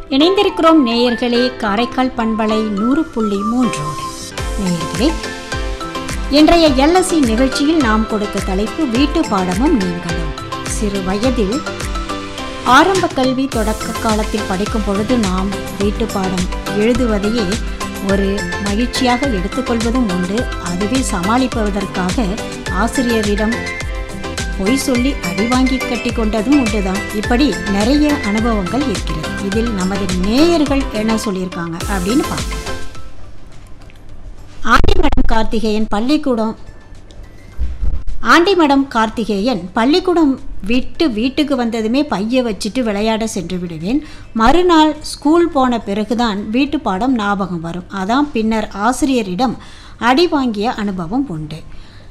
இணைந்திருக்கிறோம் நேயர்களே காரைக்கால் பண்பலை நூறு புள்ளி மூன்றோடு நேயர்களே இன்றைய எல்எஸ்சி நிகழ்ச்சியில் நாம் கொடுத்த தலைப்பு வீட்டு பாடமும் நீங்களும் சிறு வயதில் ஆரம்ப கல்வி தொடக்க காலத்தில் படிக்கும் பொழுது நாம் வீட்டு பாடம் எழுதுவதையே ஒரு மகிழ்ச்சியாக எடுத்துக்கொள்வதும் உண்டு அதுவே சமாளிப்பதற்காக ஆசிரியரிடம் பொய் சொல்லி அடி வாங்கி கட்டி கொண்டதும் உண்டுதான் இப்படி நிறைய அனுபவங்கள் இருக்கிறது இதில் நமது நேயர்கள் என்ன சொல்லியிருக்காங்க அப்படின்னு பார்ப்போம் ஆண்டிமடம் கார்த்திகேயன் பள்ளிக்கூடம் ஆண்டிமடம் கார்த்திகேயன் பள்ளிக்கூடம் விட்டு வீட்டுக்கு வந்ததுமே பைய வச்சுட்டு விளையாட சென்று விடுவேன் மறுநாள் ஸ்கூல் போன பிறகுதான் வீட்டு பாடம் ஞாபகம் வரும் அதான் பின்னர் ஆசிரியரிடம் அடி வாங்கிய அனுபவம் உண்டு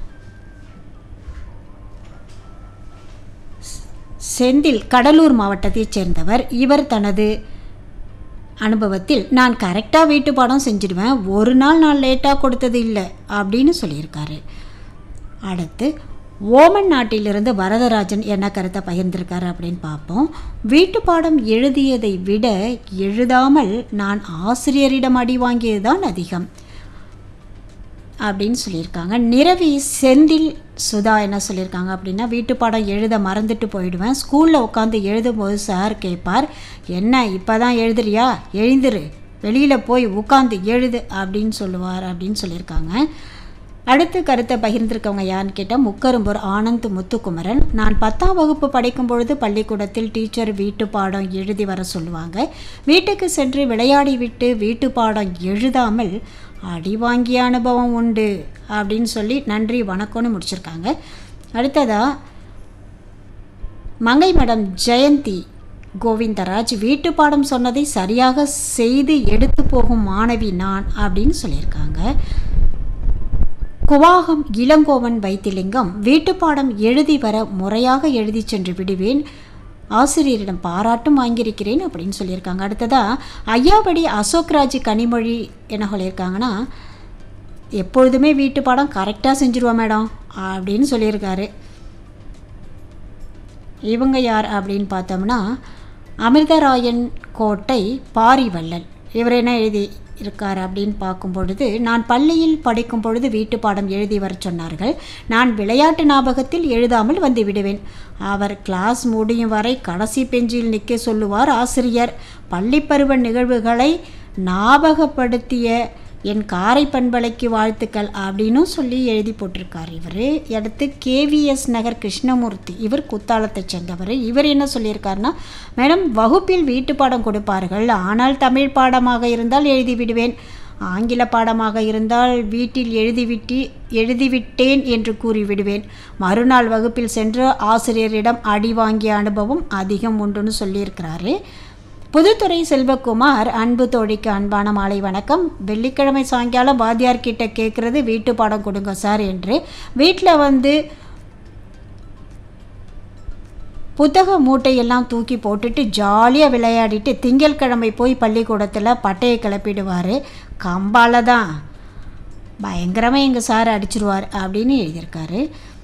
செந்தில் கடலூர் மாவட்டத்தைச் சேர்ந்தவர் இவர் தனது அனுபவத்தில் நான் கரெக்டாக வீட்டு பாடம் செஞ்சிடுவேன் ஒரு நாள் நான் லேட்டாக கொடுத்தது இல்லை அப்படின்னு சொல்லியிருக்காரு அடுத்து ஓமன் நாட்டிலிருந்து வரதராஜன் என்ன கருத்தை பகிர்ந்திருக்காரு அப்படின்னு பார்ப்போம் வீட்டு பாடம் எழுதியதை விட எழுதாமல் நான் ஆசிரியரிடம் அடி வாங்கியது தான் அதிகம் அப்படின்னு சொல்லியிருக்காங்க நிரவி செந்தில் சுதா என்ன சொல்லியிருக்காங்க அப்படின்னா வீட்டு பாடம் எழுத மறந்துட்டு போயிடுவேன் ஸ்கூலில் உட்காந்து எழுதும்போது சார் கேட்பார் என்ன இப்போ தான் எழுதுறியா எழுந்துரு வெளியில் போய் உட்காந்து எழுது அப்படின்னு சொல்லுவார் அப்படின்னு சொல்லியிருக்காங்க அடுத்த கருத்தை பகிர்ந்திருக்கவங்க யாருன்னு கேட்டால் முக்கரும்பூர் ஆனந்த் முத்துக்குமரன் நான் பத்தாம் வகுப்பு படிக்கும் பொழுது பள்ளிக்கூடத்தில் டீச்சர் வீட்டு பாடம் எழுதி வர சொல்லுவாங்க வீட்டுக்கு சென்று விளையாடி விட்டு வீட்டு பாடம் எழுதாமல் அடி வாங்கிய அனுபவம் உண்டு அப்படின்னு சொல்லி நன்றி வணக்கம்னு முடிச்சிருக்காங்க அடுத்ததாக மங்கை மேடம் ஜெயந்தி கோவிந்தராஜ் வீட்டு பாடம் சொன்னதை சரியாக செய்து எடுத்து போகும் மாணவி நான் அப்படின்னு சொல்லியிருக்காங்க குவாகம் இளங்கோவன் வைத்திலிங்கம் வீட்டுப்பாடம் எழுதி வர முறையாக எழுதி சென்று விடுவேன் ஆசிரியரிடம் பாராட்டும் வாங்கியிருக்கிறேன் அப்படின்னு சொல்லியிருக்காங்க அடுத்ததாக ஐயாபடி அசோக்ராஜ் கனிமொழி என்ன சொல்லியிருக்காங்கன்னா எப்பொழுதுமே வீட்டு பாடம் கரெக்டாக செஞ்சுருவோம் மேடம் அப்படின்னு சொல்லியிருக்காரு இவங்க யார் அப்படின்னு பார்த்தோம்னா அமிர்தராயன் கோட்டை பாரிவள்ளல் இவர் என்ன எழுதி இருக்கார் அப்படின்னு பார்க்கும் பொழுது நான் பள்ளியில் படிக்கும் பொழுது வீட்டு பாடம் எழுதி வர சொன்னார்கள் நான் விளையாட்டு ஞாபகத்தில் எழுதாமல் வந்து விடுவேன் அவர் கிளாஸ் முடியும் வரை கடைசி பெஞ்சில் நிற்க சொல்லுவார் ஆசிரியர் பள்ளிப்பருவ நிகழ்வுகளை ஞாபகப்படுத்திய என் காரை பண்பலைக்கு வாழ்த்துக்கள் அப்படின்னும் சொல்லி எழுதி போட்டிருக்கார் இவர் அடுத்து கேவிஎஸ் நகர் கிருஷ்ணமூர்த்தி இவர் குத்தாலத்தை சேர்ந்தவர் இவர் என்ன சொல்லியிருக்காருன்னா மேடம் வகுப்பில் வீட்டு பாடம் கொடுப்பார்கள் ஆனால் தமிழ் பாடமாக இருந்தால் எழுதி விடுவேன் ஆங்கில பாடமாக இருந்தால் வீட்டில் எழுதிவிட்டு எழுதிவிட்டேன் என்று கூறிவிடுவேன் மறுநாள் வகுப்பில் சென்று ஆசிரியரிடம் அடி வாங்கிய அனுபவம் அதிகம் உண்டுன்னு சொல்லியிருக்கிறாரு புதுத்துறை செல்வகுமார் அன்பு தோழிக்கு அன்பான மாலை வணக்கம் வெள்ளிக்கிழமை சாயங்காலம் வாத்தியார் கிட்ட கேட்குறது வீட்டு பாடம் கொடுங்க சார் என்று வீட்டில் வந்து புத்தக மூட்டையெல்லாம் தூக்கி போட்டுட்டு ஜாலியாக விளையாடிட்டு திங்கட்கிழமை போய் பள்ளிக்கூடத்தில் பட்டையை கிளப்பிடுவார் கம்பால தான் பயங்கரமாக எங்கள் சார் அடிச்சிருவார் அப்படின்னு எழுதியிருக்காரு